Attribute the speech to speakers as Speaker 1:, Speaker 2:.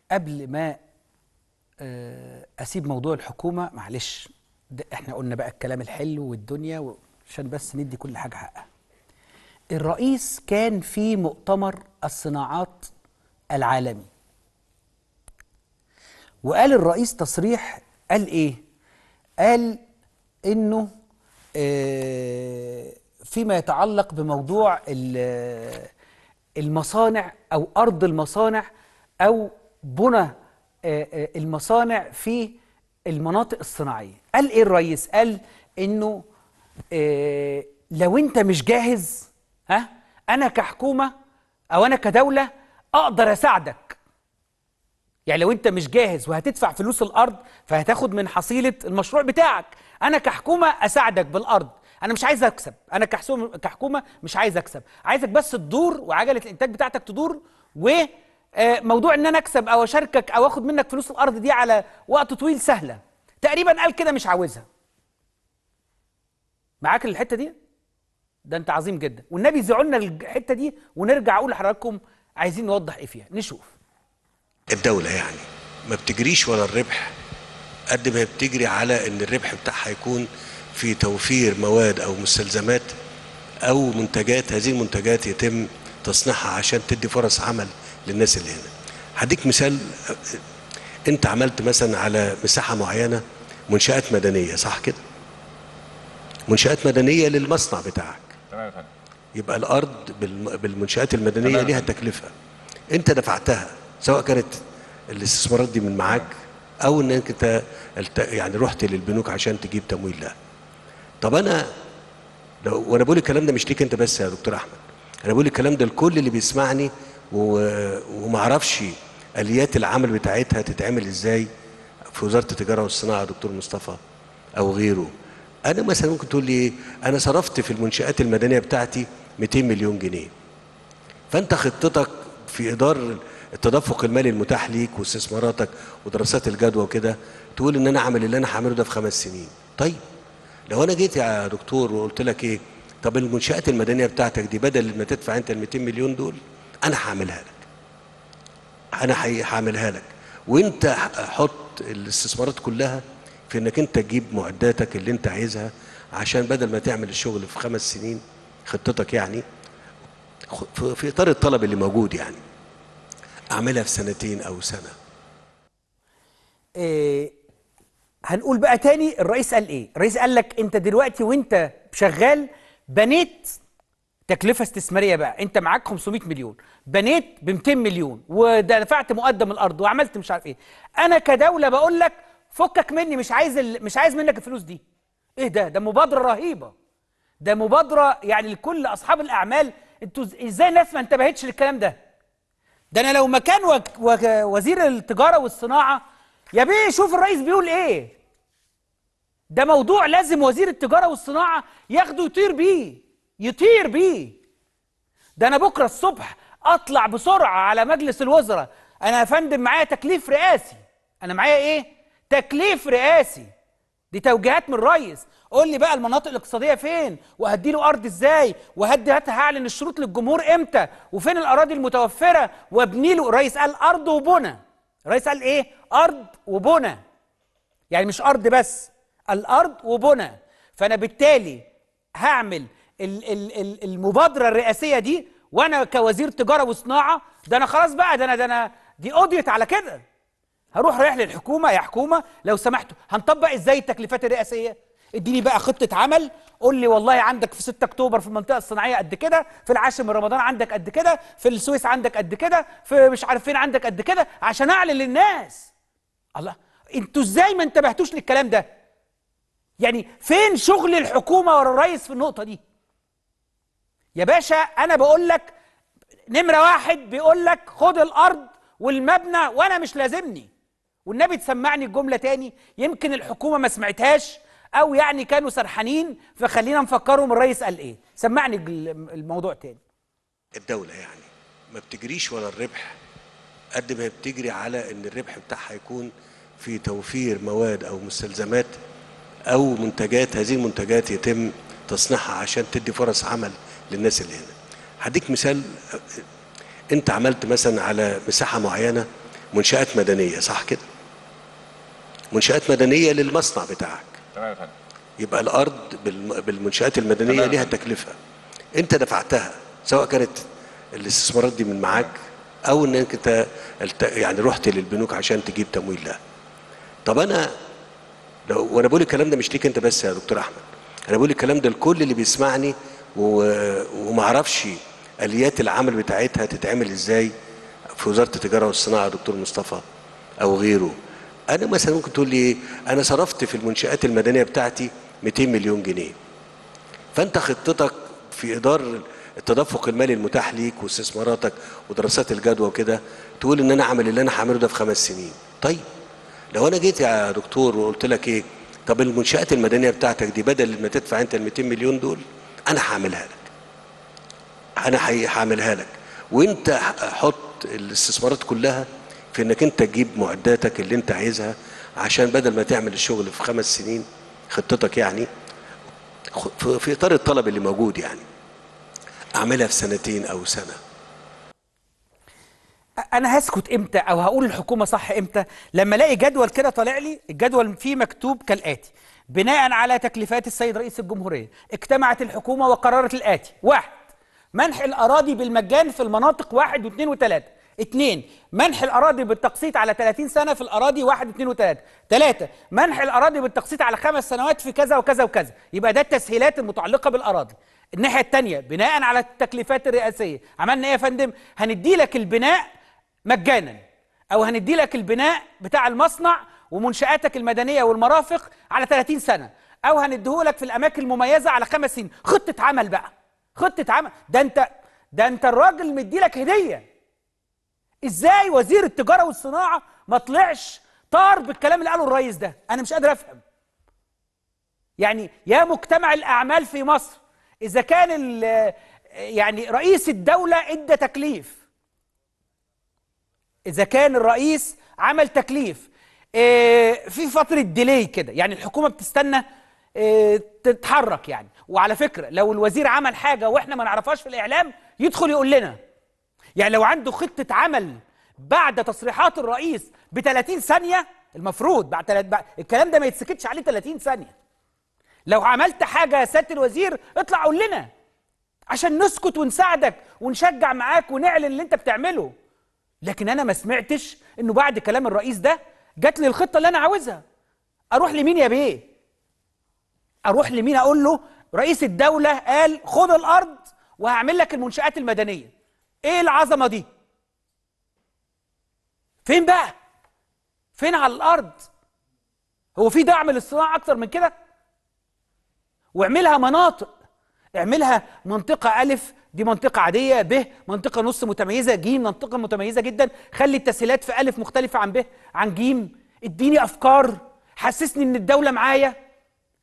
Speaker 1: قبل ما آه، اسيب موضوع الحكومه معلش ده احنا قلنا بقى الكلام الحلو والدنيا و- عشان بس ندي كل حاجه حقها الرئيس كان في مؤتمر الصناعات العالمي وقال الرئيس تصريح قال ايه قال انه آه، فيما يتعلق بموضوع ال- المصانع او ارض المصانع او بنى آه، آه، المصانع في المناطق الصناعيه قال ايه الرئيس قال انه آه، لو انت مش جاهز ها انا كحكومه او انا كدوله اقدر اساعدك يعني لو انت مش جاهز وهتدفع فلوس الارض فهتاخد من حصيله المشروع بتاعك انا كحكومه اساعدك بالارض انا مش عايز اكسب انا كحسوم كحكومه مش عايز اكسب عايزك بس تدور وعجله الانتاج بتاعتك تدور وموضوع ان انا اكسب او اشاركك او اخد منك فلوس الارض دي على وقت طويل سهله تقريبا قال كده مش عاوزها معاك الحته دي ده انت عظيم جدا والنبي يذيعوا لنا الحته دي ونرجع اقول لحضراتكم عايزين نوضح ايه فيها نشوف
Speaker 2: الدولة يعني ما بتجريش ورا الربح قد ما بتجري على ان الربح بتاعها يكون في توفير مواد او مستلزمات او منتجات هذه المنتجات يتم تصنيعها عشان تدي فرص عمل للناس اللي هنا هديك مثال انت عملت مثلا على مساحة معينة منشآت مدنية صح كده منشآت مدنية للمصنع بتاعك
Speaker 3: تمام يا فندم
Speaker 2: يبقى الارض بالم- بالمنشات المدنيه
Speaker 3: تمام.
Speaker 2: ليها تكلفه انت دفعتها سواء كانت الاستثمارات دي من معاك او انك انت الت- يعني رحت للبنوك عشان تجيب تمويل لها طب انا لو وانا بقول الكلام ده مش ليك انت بس يا دكتور احمد انا بقول الكلام ده لكل اللي بيسمعني و- وما اعرفش اليات العمل بتاعتها تتعمل ازاي في وزاره التجاره والصناعه دكتور مصطفى او غيره انا مثلا ممكن تقول لي إيه؟ انا صرفت في المنشات المدنيه بتاعتي 200 مليون جنيه فانت خطتك في اداره التدفق المالي المتاح ليك واستثماراتك ودراسات الجدوى وكده تقول ان انا اعمل اللي انا هعمله ده في خمس سنين طيب لو انا جيت يا دكتور وقلت لك ايه طب المنشات المدنيه بتاعتك دي بدل ما تدفع انت ال 200 مليون دول انا هعملها لك انا حقيقي هعملها لك وانت حط الاستثمارات كلها في انك انت تجيب معداتك اللي انت عايزها عشان بدل ما تعمل الشغل في خمس سنين خطتك يعني خ- في في اطار الطلب اللي موجود يعني اعملها في سنتين او سنه
Speaker 1: إيه هنقول بقى تاني الرئيس قال ايه الرئيس قال لك انت دلوقتي وانت شغال بنيت تكلفه استثماريه بقى انت معاك 500 مليون بنيت ب 200 مليون ودفعت مقدم الارض وعملت مش عارف ايه انا كدوله بقول لك فكك مني مش عايز ال... مش عايز منك الفلوس دي ايه ده ده مبادره رهيبه ده مبادره يعني لكل اصحاب الاعمال انتوا إز- ازاي الناس ما انتبهتش للكلام ده ده انا لو مكان وك... وك... وزير التجاره والصناعه يا بيه شوف الرئيس بيقول ايه ده موضوع لازم وزير التجاره والصناعه ياخده يطير بيه يطير بيه ده انا بكره الصبح اطلع بسرعه على مجلس الوزراء انا يا فندم معايا تكليف رئاسي انا معايا ايه تكليف رئاسي دي توجيهات من الرئيس قول لي بقى المناطق الاقتصاديه فين وهدي له ارض ازاي وهدي هات- هعلن الشروط للجمهور امتى وفين الاراضي المتوفره وابني له الرئيس قال ارض وبنى الرئيس قال ايه ارض وبنى يعني مش ارض بس الارض وبنى فانا بالتالي هعمل ال- ال- ال- المبادره الرئاسيه دي وانا كوزير تجاره وصناعه ده انا خلاص بقى ده انا ده انا دي قضيت على كده هروح رايح للحكومه يا حكومه لو سمحتوا هنطبق ازاي التكليفات الرئاسيه اديني بقى خطه عمل قول لي والله عندك في 6 اكتوبر في المنطقه الصناعيه قد كده في العاشر من رمضان عندك قد كده في السويس عندك قد كده في مش عارف فين عندك قد كده عشان اعلن للناس الله انتوا ازاي ما انتبهتوش للكلام ده يعني فين شغل الحكومه ورا الرئيس في النقطه دي يا باشا انا بقول لك نمره واحد بيقول لك خد الارض والمبنى وانا مش لازمني والنبي تسمعني الجمله تاني يمكن الحكومه ما سمعتهاش او يعني كانوا سرحانين فخلينا نفكرهم الرئيس قال ايه سمعني الج- الموضوع تاني
Speaker 2: الدوله يعني ما بتجريش ورا الربح قد ما بتجري على ان الربح بتاعها يكون في توفير مواد او مستلزمات او منتجات هذه المنتجات يتم تصنيعها عشان تدي فرص عمل للناس اللي هنا هديك مثال انت عملت مثلا على مساحه معينه منشآت مدنية صح كده منشآت مدنية للمصنع بتاعك
Speaker 3: تمام يا فندم
Speaker 2: يبقى الارض بالم- بالمنشات المدنيه
Speaker 3: تمام.
Speaker 2: ليها تكلفه انت دفعتها سواء كانت الاستثمارات دي من معاك او انك انت الت- يعني رحت للبنوك عشان تجيب تمويل لها طب انا لو وانا بقول الكلام ده مش ليك انت بس يا دكتور احمد انا بقول الكلام ده لكل اللي بيسمعني و... وما اعرفش اليات العمل بتاعتها تتعمل ازاي في وزاره التجاره والصناعه يا دكتور مصطفى او غيره انا مثلا ممكن تقول لي ايه انا صرفت في المنشات المدنيه بتاعتي 200 مليون جنيه فانت خطتك في ادار التدفق المالي المتاح ليك واستثماراتك ودراسات الجدوى وكده تقول ان انا اعمل اللي انا هعمله ده في خمس سنين طيب لو انا جيت يا دكتور وقلت لك ايه طب المنشات المدنيه بتاعتك دي بدل ما تدفع انت ال 200 مليون دول انا هعملها لك انا حي- هعملها لك وانت حط الاستثمارات كلها في انك انت تجيب معداتك اللي انت عايزها عشان بدل ما تعمل الشغل في خمس سنين خطتك يعني خ- في- في اطار الطلب اللي موجود يعني اعملها في سنتين او سنه
Speaker 1: انا هسكت امتى او هقول الحكومه صح امتى لما الاقي جدول كده طالع لي الجدول فيه مكتوب كالاتي بناء على تكليفات السيد رئيس الجمهوريه اجتمعت الحكومه وقررت الاتي واحد منح الاراضي بالمجان في المناطق واحد واثنين وثلاثه اثنين منح الاراضي بالتقسيط على 30 سنه في الاراضي واحد واثنين وثلاثه ثلاثه منح الاراضي بالتقسيط على خمس سنوات في كذا وكذا وكذا يبقى ده التسهيلات المتعلقه بالاراضي الناحيه الثانيه بناء على التكليفات الرئاسيه عملنا ايه يا فندم هندي لك البناء مجانا او هندي لك البناء بتاع المصنع ومنشاتك المدنيه والمرافق على 30 سنه او هنديه لك في الاماكن المميزه على خمس سنين خطه عمل بقى خطه عمل ده انت ده انت الراجل مدي لك هديه ازاي وزير التجاره والصناعه ما طلعش طار بالكلام اللي قاله الرئيس ده انا مش قادر افهم يعني يا مجتمع الاعمال في مصر اذا كان ال- يعني رئيس الدوله ادى تكليف اذا كان الرئيس عمل تكليف آه، في فتره ديلي كده يعني الحكومه بتستنى آه، تتحرك يعني وعلى فكره لو الوزير عمل حاجه واحنا ما نعرفهاش في الاعلام يدخل يقول لنا يعني لو عنده خطه عمل بعد تصريحات الرئيس ب 30 ثانيه المفروض بعد, تلات بعد الكلام ده ما يتسكتش عليه 30 ثانيه لو عملت حاجه يا سياده الوزير اطلع قول لنا عشان نسكت ونساعدك ونشجع معاك ونعلن اللي انت بتعمله لكن انا ما سمعتش انه بعد كلام الرئيس ده جات لي الخطه اللي انا عاوزها اروح لمين يا بيه اروح لمين اقول له رئيس الدوله قال خد الارض وهعمل لك المنشات المدنيه ايه العظمه دي فين بقى فين على الارض هو في دعم للصناعه اكتر من كده واعملها مناطق اعملها منطقة ألف دي منطقة عادية ب منطقة نص متميزة ج منطقة متميزة جدا خلي التسهيلات في ألف مختلفة عن ب عن ج اديني أفكار حسسني إن الدولة معايا